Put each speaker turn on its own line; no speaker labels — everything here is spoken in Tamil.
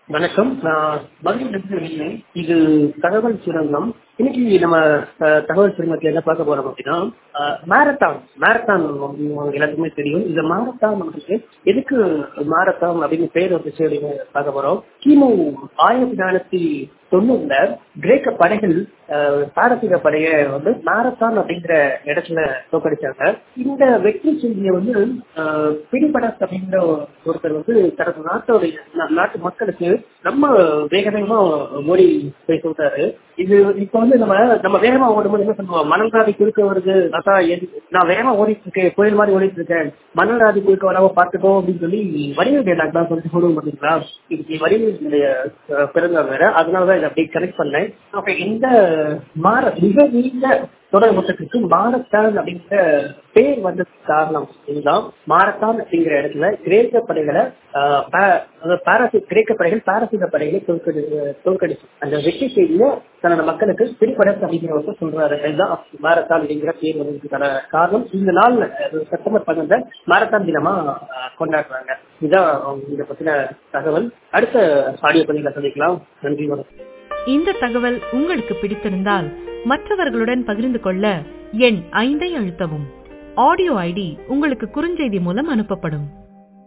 வணக்கம் நான் மதுரையிலிருந்து வெளியே இது தகவல் சுரங்கம் இன்னைக்கு நம்ம அஹ், தகவல் சுரங்கத்துல என்ன பார்க்க போறோம் அப்படின்னா மேரத்தான் மேரத்தான் உங்களுக்கு எல்லாத்துக்குமே தெரியும் இந்த மாரத்தான் வந்துட்டு எதுக்கு மாரத்தான் அப்படின்னு பேர் வந்துச்சு அப்படின்னு பார்க்க போறோம் கிமு ஆயிரத்தி நானூத்தி தொண்ணூறுல கிரேக்க படைகள் அஹ், பாரசீக படையை வந்து மாரத்தான் அப்படிங்கிற இடத்துல தோக்கடிச்சாங்க இந்த வெற்றி செய்தியை வந்து அஹ், பிடிபடஸ் அப்படிங்கிற ஒருத்தர் வந்து தனது நாட்டோடைய நா- நாட்டு மக்களுக்கு ரொம்ப வேக வேகமா ஓடி போய் சொல்றாரு இது இப்ப வந்து நம்ம நம்ம வேகமா ஓடும்போது என்ன பண்ணுவோம் மணல் ராதி குறுக்க வருது அதான் எது- நான் வேகமா ஓடிட்டு இருக்கேன் புயல் மாதிரி ஓடிட்டு இருக்கேன் மணல் ராதி குறுக்க வராம பாத்துக்கோ அப்படின்னு சொல்லி வடிவேல் டைலாக் தான் சொல்லி சொல்லுவோம் பாத்தீங்களா இதுக்கு வடிவேலுடைய அஹ், பிறந்தநாள் வேற அதனாலதான் இதை அப்படியே கனெக்ட் பண்ணேன் ஓகே இந்த மாற மிக நீண்ட தொடர் மொத்தத்துக்கு மாரத்தான் அப்படிங்கிற பேர் வந்ததுக்கு காரணம் இதுதான் மாரத்தான் அப்படிங்கிற இடத்துல கிரேக்க படைகளை ஆஹ், பா- அதாவது பாரசீக கிரேக்க படைகள் பாரசீக படைகளை தோற்கடி தோற்கடிச்சு அந்த வெற்றி செய்திய தன்னோட மக்களுக்கு பிடிப்படஸ் அப்படிங்கிறவங்க சொல்றாரு இதுதான் மாரத்தான் அப்படிங்கிற பேர் வந்ததுக்கான காரணம் இந்த நாள் அது செப்டம்பர் பன்னெண்டு மாரத்தான் தினமா ஆஹ், கொண்டாடுறாங்க இதுதான் இதை பத்தின தகவல் அடுத்த ஆடியோ பதிவுல சந்திக்கலாம் நன்றி வணக்கம்
இந்த தகவல் உங்களுக்கு பிடித்திருந்தால் மற்றவர்களுடன் பகிர்ந்து கொள்ள எண் ஐந்தை அழுத்தவும் ஆடியோ ஐடி உங்களுக்கு குறுஞ்செய்தி மூலம் அனுப்பப்படும்